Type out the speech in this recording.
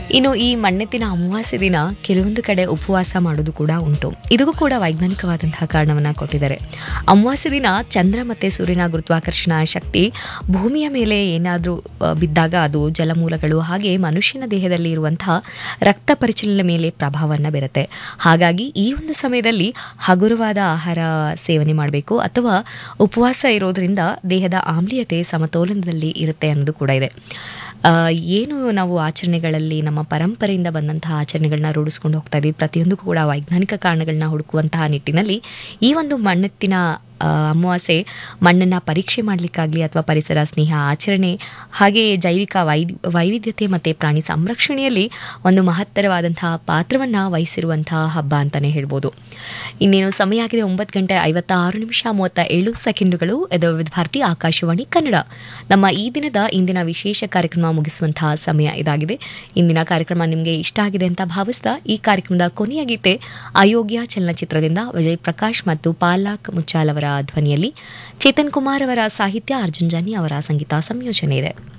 ಇನ್ನು ಈ ಮಣ್ಣೆತ್ತಿನ ಅಮಾವಾಸ್ಯೆ ದಿನ ಕೆಲವೊಂದು ಕಡೆ ಉಪವಾಸ ಮಾಡೋದು ಕೂಡ ಉಂಟು ಇದಕ್ಕೂ ಕೂಡ ವೈಜ್ಞಾನಿಕವಾದಂತಹ ಕಾರಣವನ್ನು ಕೊಟ್ಟಿದ್ದಾರೆ ಅಮಾವಾಸ್ಯೆ ದಿನ ಚಂದ್ರ ಮತ್ತು ಸೂರ್ಯನ ಗುರುತ್ವಾಕರ್ಷಣ ಶಕ್ತಿ ಭೂಮಿಯ ಮೇಲೆ ಏನಾದರೂ ಬಿದ್ದಾಗ ಅದು ಜಲಮೂಲಗಳು ಹಾಗೆ ಮನುಷ್ಯನ ದೇಹದಲ್ಲಿ ಇರುವಂತಹ ರಕ್ತ ಪರಿಚಲನೆ ಮೇಲೆ ಪ್ರಭಾವವನ್ನು ಬೀರುತ್ತೆ ಹಾಗಾಗಿ ಈ ಒಂದು ಸಮಯದಲ್ಲಿ ಹಗುರವಾದ ಆಹಾರ ಸೇವನೆ ಮಾಡಬೇಕು ಅಥವಾ ಉಪವಾಸ ಇರೋದ್ರಿಂದ ದೇಹದ ಆಮ್ಲೀಯತೆ ಸಮತೋಲನದಲ್ಲಿ ಇರುತ್ತೆ ಅನ್ನೋದು ಕೂಡ ಇದೆ ಆ, ಏನು ನಾವು ಆಚರಣೆಗಳಲ್ಲಿ ನಮ್ಮ ಪರಂಪರೆಯಿಂದ ಬಂದಂತಹ ಆಚರಣೆಗಳನ್ನ ರೂಢಿಸ್ಕೊಂಡು ಹೋಗ್ತಾ ಇದ್ದೀವಿ ಪ್ರತಿಯೊಂದಕ್ಕೂ ಕೂಡ ವೈಜ್ಞಾನಿಕ ಕಾರಣಗಳನ್ನ ಹುಡುಕುವಂತಹ ನಿಟ್ಟಿನಲ್ಲಿ ಈ ಒಂದು ಮಣ್ಣೆತ್ತಿನ ಆ, ಅಮಾವಾಸ್ಯೆ ಮಣ್ಣನ್ನು ಪರೀಕ್ಷೆ ಮಾಡಲಿಕ್ಕಾಗಲಿ ಅಥವಾ ಪರಿಸರ ಸ್ನೇಹ ಆಚರಣೆ ಹಾಗೆ ಜೈವಿಕ ವೈ ವೈವಿಧ್ಯತೆ ಮತ್ತು ಪ್ರಾಣಿ ಸಂರಕ್ಷಣೆಯಲ್ಲಿ ಒಂದು ಮಹತ್ತರವಾದಂತಹ ಪಾತ್ರವನ್ನು ವಹಿಸಿರುವಂತಹ ಹಬ್ಬ ಅಂತಲೇ ಹೇಳ್ಬೋದು ಇನ್ನೇನು ಸಮಯ ಆಗಿದೆ ಒಂಬತ್ತು ಗಂಟೆ ಐವತ್ತ ಆರು ನಿಮಿಷ ಮೂವತ್ತ ಏಳು ಸೆಕೆಂಡುಗಳು ಇದು ವಿವಿಧ ಭಾರತಿ ಆಕಾಶವಾಣಿ ಕನ್ನಡ ನಮ್ಮ ಈ ದಿನದ ಇಂದಿನ ವಿಶೇಷ ಕಾರ್ಯಕ್ರಮ ಮುಗಿಸುವಂತಹ ಸಮಯ ಇದಾಗಿದೆ ಇಂದಿನ ಕಾರ್ಯಕ್ರಮ ನಿಮಗೆ ಇಷ್ಟ ಆಗಿದೆ ಅಂತ ಭಾವಿಸ್ತಾ ಈ ಕಾರ್ಯಕ್ರಮದ ಕೊನೆಯ ಗೀತೆ ಅಯೋಗ್ಯ ಚಲನಚಿತ್ರದಿಂದ ವಿಜಯ್ ಪ್ರಕಾಶ್ ಮತ್ತು ಪಾಲಾಕ್ ಮುಚ್ಚಾಲ್ ಅವರ ಧ್ವನಿಯಲ್ಲಿ ಚೇತನ್ ಕುಮಾರ್ ಅವರ ಸಾಹಿತ್ಯ ಅರ್ಜುನ್ ಜಾನಿ ಅವರ ಸಂಗೀತ ಸಂಯೋಜನೆ ಇದೆ